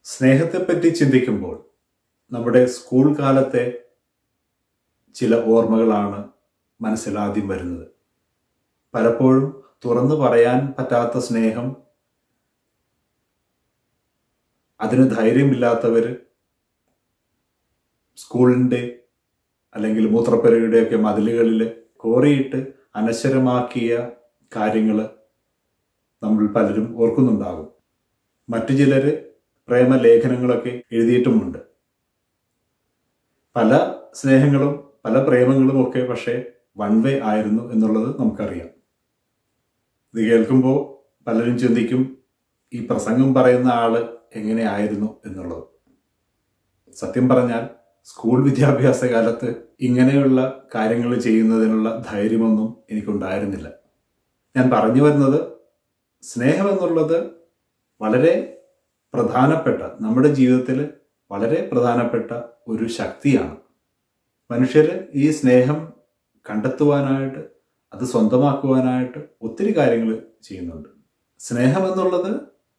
സ്നേഹത്തെപ്പറ്റി ചിന്തിക്കുമ്പോൾ നമ്മുടെ സ്കൂൾ കാലത്തെ ചില ഓർമ്മകളാണ് മനസ്സിൽ ആദ്യം വരുന്നത് പലപ്പോഴും തുറന്നു പറയാൻ പറ്റാത്ത സ്നേഹം അതിന് ധൈര്യമില്ലാത്തവർ സ്കൂളിൻ്റെ അല്ലെങ്കിൽ മൂത്രപ്പുരയുടെയൊക്കെ മതിലുകളിൽ കോറിയിട്ട് അനശ്വരമാക്കിയ കാര്യങ്ങൾ നമ്മൾ പലരും ഓർക്കുന്നുണ്ടാകും മറ്റു ചിലർ പ്രേമലേഖനങ്ങളൊക്കെ എഴുതിയിട്ടുമുണ്ട് പല സ്നേഹങ്ങളും പല പ്രേമങ്ങളും ഒക്കെ പക്ഷേ വൺ വേ ആയിരുന്നു എന്നുള്ളത് നമുക്കറിയാം ഇത് കേൾക്കുമ്പോൾ പലരും ചിന്തിക്കും ഈ പ്രസംഗം പറയുന്ന ആള് എങ്ങനെയായിരുന്നു എന്നുള്ളത് സത്യം പറഞ്ഞാൽ സ്കൂൾ വിദ്യാഭ്യാസ കാലത്ത് ഇങ്ങനെയുള്ള കാര്യങ്ങൾ ചെയ്യുന്നതിനുള്ള ധൈര്യമൊന്നും എനിക്കുണ്ടായിരുന്നില്ല ഞാൻ പറഞ്ഞു വരുന്നത് സ്നേഹം എന്നുള്ളത് വളരെ പ്രധാനപ്പെട്ട നമ്മുടെ ജീവിതത്തിൽ വളരെ പ്രധാനപ്പെട്ട ഒരു ശക്തിയാണ് മനുഷ്യർ ഈ സ്നേഹം കണ്ടെത്തുവാനായിട്ട് അത് സ്വന്തമാക്കുവാനായിട്ട് ഒത്തിരി കാര്യങ്ങൾ ചെയ്യുന്നുണ്ട് സ്നേഹം എന്നുള്ളത്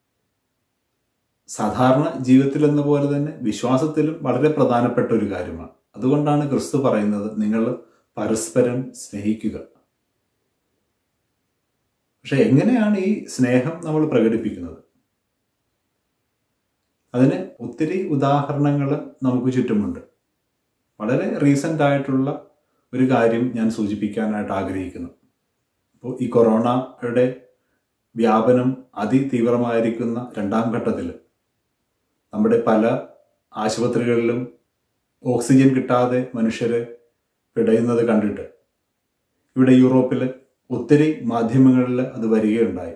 സാധാരണ ജീവിതത്തിൽ എന്ന പോലെ തന്നെ വിശ്വാസത്തിലും വളരെ പ്രധാനപ്പെട്ട ഒരു കാര്യമാണ് അതുകൊണ്ടാണ് ക്രിസ്തു പറയുന്നത് നിങ്ങൾ പരസ്പരം സ്നേഹിക്കുക പക്ഷെ എങ്ങനെയാണ് ഈ സ്നേഹം നമ്മൾ പ്രകടിപ്പിക്കുന്നത് അതിന് ഒത്തിരി ഉദാഹരണങ്ങൾ നമുക്ക് ചുറ്റുമുണ്ട് വളരെ റീസെൻ്റ് ആയിട്ടുള്ള ഒരു കാര്യം ഞാൻ സൂചിപ്പിക്കാനായിട്ട് ആഗ്രഹിക്കുന്നു അപ്പോൾ ഈ കൊറോണയുടെ വ്യാപനം അതിതീവ്രമായിരിക്കുന്ന രണ്ടാം ഘട്ടത്തിൽ നമ്മുടെ പല ആശുപത്രികളിലും ഓക്സിജൻ കിട്ടാതെ മനുഷ്യർ പിടയുന്നത് കണ്ടിട്ട് ഇവിടെ യൂറോപ്പിൽ ഒത്തിരി മാധ്യമങ്ങളിൽ അത് വരികയുണ്ടായി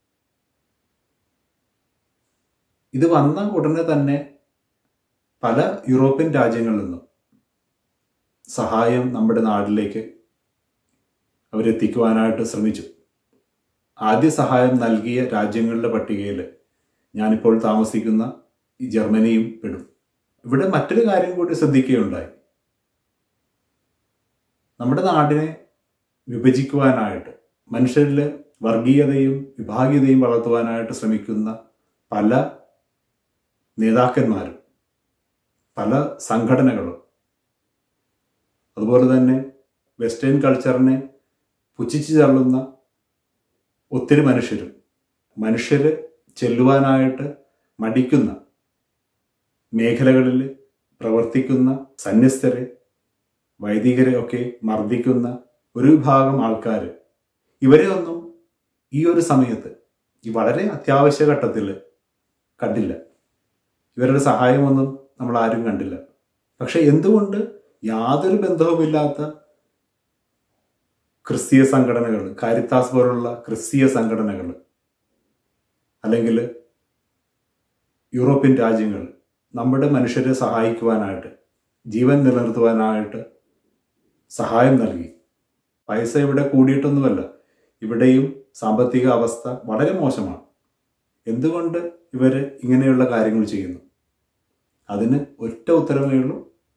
ഇത് വന്ന ഉടനെ തന്നെ പല യൂറോപ്യൻ രാജ്യങ്ങളിൽ നിന്നും സഹായം നമ്മുടെ നാട്ടിലേക്ക് അവരെത്തിക്കുവാനായിട്ട് ശ്രമിച്ചു ആദ്യ സഹായം നൽകിയ രാജ്യങ്ങളുടെ പട്ടികയിൽ ഞാനിപ്പോൾ താമസിക്കുന്ന ഈ ജർമ്മനിയും പെടും ഇവിടെ മറ്റൊരു കാര്യം കൂടി ശ്രദ്ധിക്കുകയുണ്ടായി നമ്മുടെ നാടിനെ വിഭജിക്കുവാനായിട്ട് മനുഷ്യരിൽ വർഗീയതയും വിഭാഗീയതയും വളർത്തുവാനായിട്ട് ശ്രമിക്കുന്ന പല നേതാക്കന്മാരും പല സംഘടനകളും അതുപോലെ തന്നെ വെസ്റ്റേൺ കൾച്ചറിനെ പുച്ഛിച്ചു തള്ളുന്ന ഒത്തിരി മനുഷ്യരും മനുഷ്യർ ചെല്ലുവാനായിട്ട് മടിക്കുന്ന മേഖലകളിൽ പ്രവർത്തിക്കുന്ന സന്യസ്തരെ വൈദികരെ ഒക്കെ മർദ്ദിക്കുന്ന ഒരു വിഭാഗം ആൾക്കാർ ഇവരെ ഒന്നും ഈ ഒരു സമയത്ത് ഈ വളരെ അത്യാവശ്യ ഘട്ടത്തിൽ കണ്ടില്ല ഇവരുടെ സഹായമൊന്നും നമ്മൾ ആരും കണ്ടില്ല പക്ഷെ എന്തുകൊണ്ട് യാതൊരു ബന്ധവുമില്ലാത്ത ക്രിസ്തീയ സംഘടനകൾ കാരിത്താസ് പോലുള്ള ക്രിസ്തീയ സംഘടനകൾ അല്ലെങ്കിൽ യൂറോപ്യൻ രാജ്യങ്ങൾ നമ്മുടെ മനുഷ്യരെ സഹായിക്കുവാനായിട്ട് ജീവൻ നിലനിർത്തുവാനായിട്ട് സഹായം നൽകി പൈസ ഇവിടെ കൂടിയിട്ടൊന്നുമല്ല ഇവിടെയും സാമ്പത്തിക അവസ്ഥ വളരെ മോശമാണ് എന്തുകൊണ്ട് ഇവർ ഇങ്ങനെയുള്ള കാര്യങ്ങൾ ചെയ്യുന്നു അതിന് ഒറ്റ ഉത്തരമേ ഉള്ളൂ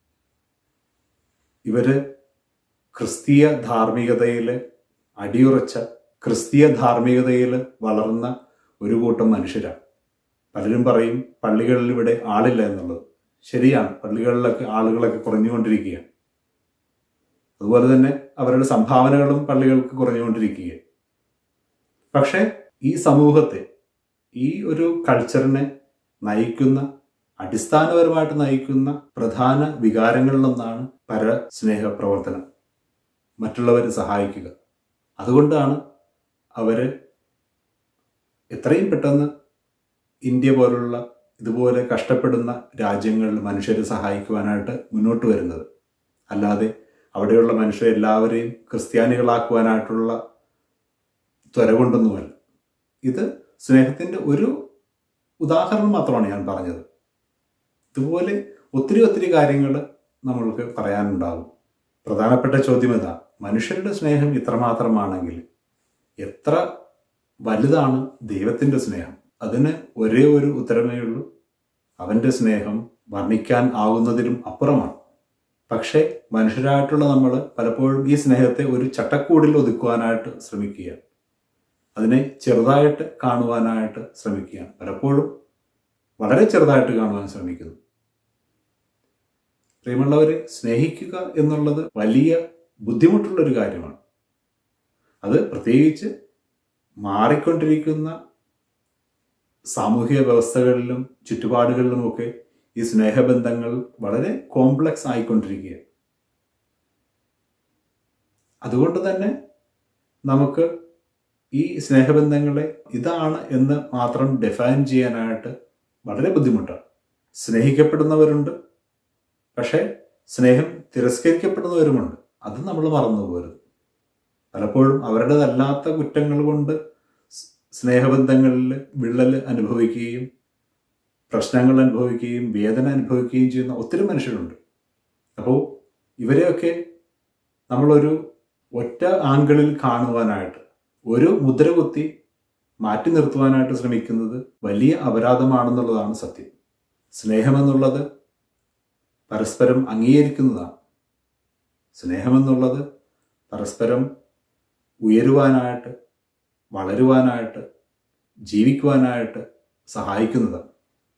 ഇവര് ക്രിസ്തീയ ധാർമ്മികതയിൽ അടിയുറച്ച ക്രിസ്തീയ ധാർമ്മികതയിൽ വളർന്ന ഒരു കൂട്ടം മനുഷ്യരാണ് പലരും പറയും പള്ളികളിൽ ഇവിടെ ആളില്ല എന്നുള്ളത് ശരിയാണ് പള്ളികളിലൊക്കെ ആളുകളൊക്കെ കുറഞ്ഞുകൊണ്ടിരിക്കുകയാണ് അതുപോലെ തന്നെ അവരുടെ സംഭാവനകളും പള്ളികൾക്ക് കുറഞ്ഞുകൊണ്ടിരിക്കുകയാണ് പക്ഷെ ഈ സമൂഹത്തെ ഈ ഒരു കൾച്ചറിനെ നയിക്കുന്ന അടിസ്ഥാനപരമായിട്ട് നയിക്കുന്ന പ്രധാന വികാരങ്ങളിലൊന്നാണ് പരസ്നേഹ പ്രവർത്തനം മറ്റുള്ളവരെ സഹായിക്കുക അതുകൊണ്ടാണ് അവര് എത്രയും പെട്ടെന്ന് ഇന്ത്യ പോലുള്ള ഇതുപോലെ കഷ്ടപ്പെടുന്ന രാജ്യങ്ങളിൽ മനുഷ്യരെ സഹായിക്കുവാനായിട്ട് മുന്നോട്ട് വരുന്നത് അല്ലാതെ അവിടെയുള്ള മനുഷ്യരെ എല്ലാവരെയും ക്രിസ്ത്യാനികളാക്കുവാനായിട്ടുള്ള ത്വര കൊണ്ടൊന്നുമല്ല ഇത് സ്നേഹത്തിൻ്റെ ഒരു ഉദാഹരണം മാത്രമാണ് ഞാൻ പറഞ്ഞത് ഇതുപോലെ ഒത്തിരി ഒത്തിരി കാര്യങ്ങൾ നമ്മൾക്ക് പറയാനുണ്ടാകും പ്രധാനപ്പെട്ട ചോദ്യം ഇതാ മനുഷ്യരുടെ സ്നേഹം ഇത്രമാത്രമാണെങ്കിൽ എത്ര വലുതാണ് ദൈവത്തിൻ്റെ സ്നേഹം അതിന് ഒരേ ഒരു ഉത്തരമേ ഉള്ളൂ അവൻ്റെ സ്നേഹം വർണ്ണിക്കാൻ ആവുന്നതിലും അപ്പുറമാണ് പക്ഷേ മനുഷ്യരായിട്ടുള്ള നമ്മൾ പലപ്പോഴും ഈ സ്നേഹത്തെ ഒരു ചട്ടക്കൂടിൽ ഒതുക്കുവാനായിട്ട് ശ്രമിക്കുകയാണ് അതിനെ ചെറുതായിട്ട് കാണുവാനായിട്ട് ശ്രമിക്കുകയാണ് പലപ്പോഴും വളരെ ചെറുതായിട്ട് കാണുവാൻ ശ്രമിക്കുന്നു പ്രിയമുള്ളവരെ സ്നേഹിക്കുക എന്നുള്ളത് വലിയ ബുദ്ധിമുട്ടുള്ളൊരു കാര്യമാണ് അത് പ്രത്യേകിച്ച് മാറിക്കൊണ്ടിരിക്കുന്ന സാമൂഹിക വ്യവസ്ഥകളിലും ചുറ്റുപാടുകളിലുമൊക്കെ ഈ സ്നേഹബന്ധങ്ങൾ വളരെ കോംപ്ലക്സ് ആയിക്കൊണ്ടിരിക്കുക അതുകൊണ്ട് തന്നെ നമുക്ക് ഈ സ്നേഹബന്ധങ്ങളെ ഇതാണ് എന്ന് മാത്രം ഡിഫൈൻ ചെയ്യാനായിട്ട് വളരെ ബുദ്ധിമുട്ടാണ് സ്നേഹിക്കപ്പെടുന്നവരുണ്ട് പക്ഷേ സ്നേഹം തിരസ്കരിക്കപ്പെടുന്നവരുമുണ്ട് അത് നമ്മൾ മറന്നു പോകരുത് പലപ്പോഴും അവരുടേതല്ലാത്ത കുറ്റങ്ങൾ കൊണ്ട് സ്നേഹബന്ധങ്ങളിൽ വിള്ളൽ അനുഭവിക്കുകയും പ്രശ്നങ്ങൾ അനുഭവിക്കുകയും വേദന അനുഭവിക്കുകയും ചെയ്യുന്ന ഒത്തിരി മനുഷ്യരുണ്ട് അപ്പോൾ ഇവരെയൊക്കെ നമ്മളൊരു ഒറ്റ ആംഗിളിൽ കാണുവാനായിട്ട് ഒരു മുദ്ര കുത്തി മാറ്റി നിർത്തുവാനായിട്ട് ശ്രമിക്കുന്നത് വലിയ അപരാധമാണെന്നുള്ളതാണ് സത്യം സ്നേഹമെന്നുള്ളത് പരസ്പരം അംഗീകരിക്കുന്നതാണ് സ്നേഹമെന്നുള്ളത് പരസ്പരം ഉയരുവാനായിട്ട് വളരുവാനായിട്ട് ജീവിക്കുവാനായിട്ട് സഹായിക്കുന്നതാണ്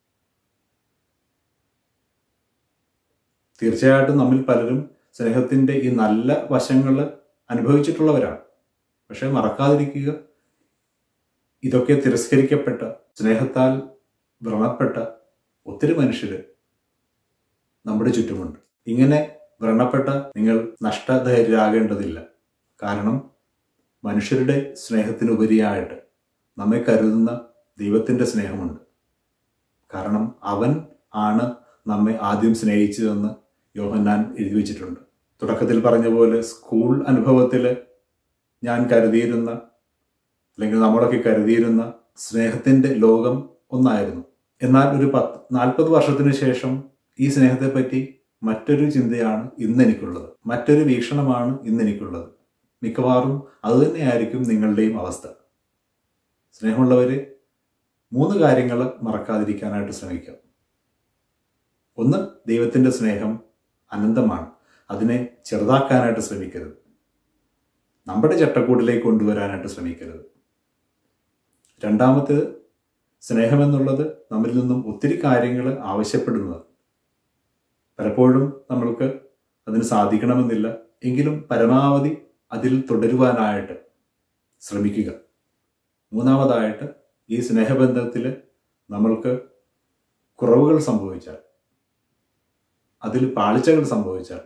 തീർച്ചയായിട്ടും നമ്മിൽ പലരും സ്നേഹത്തിൻ്റെ ഈ നല്ല വശങ്ങൾ അനുഭവിച്ചിട്ടുള്ളവരാണ് പക്ഷെ മറക്കാതിരിക്കുക ഇതൊക്കെ തിരസ്കരിക്കപ്പെട്ട സ്നേഹത്താൽ വ്രണപ്പെട്ട ഒത്തിരി മനുഷ്യർ നമ്മുടെ ചുറ്റുമുണ്ട് ഇങ്ങനെ വ്രണപ്പെട്ട നിങ്ങൾ നഷ്ടധൈര്യരാകേണ്ടതില്ല കാരണം മനുഷ്യരുടെ സ്നേഹത്തിനുപരിയായിട്ട് നമ്മെ കരുതുന്ന ദൈവത്തിൻ്റെ സ്നേഹമുണ്ട് കാരണം അവൻ ആണ് നമ്മെ ആദ്യം സ്നേഹിച്ചതെന്ന് യോഹന്നാൻ എഴുതി വച്ചിട്ടുണ്ട് തുടക്കത്തിൽ പറഞ്ഞ പോലെ സ്കൂൾ അനുഭവത്തിൽ ഞാൻ കരുതിയിരുന്ന അല്ലെങ്കിൽ നമ്മളൊക്കെ കരുതിയിരുന്ന സ്നേഹത്തിൻ്റെ ലോകം ഒന്നായിരുന്നു എന്നാൽ ഒരു പത്ത് നാൽപ്പത് വർഷത്തിന് ശേഷം ഈ സ്നേഹത്തെപ്പറ്റി മറ്റൊരു ചിന്തയാണ് ഇന്ന് എനിക്കുള്ളത് മറ്റൊരു വീക്ഷണമാണ് ഇന്ന് എനിക്കുള്ളത് മിക്കവാറും അതുതന്നെയായിരിക്കും നിങ്ങളുടെയും അവസ്ഥ സ്നേഹമുള്ളവരെ മൂന്ന് കാര്യങ്ങൾ മറക്കാതിരിക്കാനായിട്ട് ശ്രമിക്കാം ഒന്ന് ദൈവത്തിൻ്റെ സ്നേഹം അനന്തമാണ് അതിനെ ചെറുതാക്കാനായിട്ട് ശ്രമിക്കരുത് നമ്മുടെ ചട്ടക്കൂട്ടിലേക്ക് കൊണ്ടുവരാനായിട്ട് ശ്രമിക്കരുത് രണ്ടാമത്തേത് സ്നേഹമെന്നുള്ളത് നമ്മിൽ നിന്നും ഒത്തിരി കാര്യങ്ങൾ ആവശ്യപ്പെടുന്നത് പലപ്പോഴും നമ്മൾക്ക് അതിന് സാധിക്കണമെന്നില്ല എങ്കിലും പരമാവധി അതിൽ തുടരുവാനായിട്ട് ശ്രമിക്കുക മൂന്നാമതായിട്ട് ഈ സ്നേഹബന്ധത്തിൽ നമ്മൾക്ക് കുറവുകൾ സംഭവിച്ചാൽ അതിൽ പാളിച്ചകൾ സംഭവിച്ചാൽ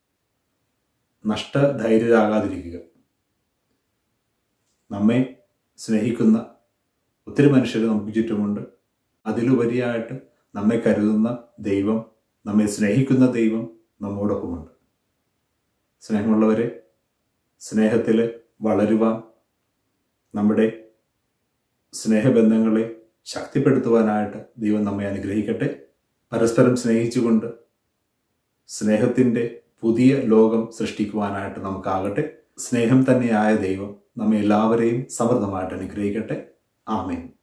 നഷ്ടധൈര്യരാകാതിരിക്കുക നമ്മെ സ്നേഹിക്കുന്ന ഒത്തിരി മനുഷ്യർ നമുക്ക് ചുറ്റുമുണ്ട് അതിലുപരിയായിട്ട് നമ്മെ കരുതുന്ന ദൈവം നമ്മെ സ്നേഹിക്കുന്ന ദൈവം നമ്മോടൊപ്പമുണ്ട് സ്നേഹമുള്ളവരെ സ്നേഹത്തിൽ വളരുവാൻ നമ്മുടെ സ്നേഹബന്ധങ്ങളെ ശക്തിപ്പെടുത്തുവാനായിട്ട് ദൈവം നമ്മെ അനുഗ്രഹിക്കട്ടെ പരസ്പരം സ്നേഹിച്ചുകൊണ്ട് സ്നേഹത്തിൻ്റെ പുതിയ ലോകം സൃഷ്ടിക്കുവാനായിട്ട് നമുക്കാകട്ടെ സ്നേഹം തന്നെയായ ദൈവം നമ്മെ എല്ലാവരെയും സമൃദ്ധമായിട്ട് അനുഗ്രഹിക്കട്ടെ ആമേൻ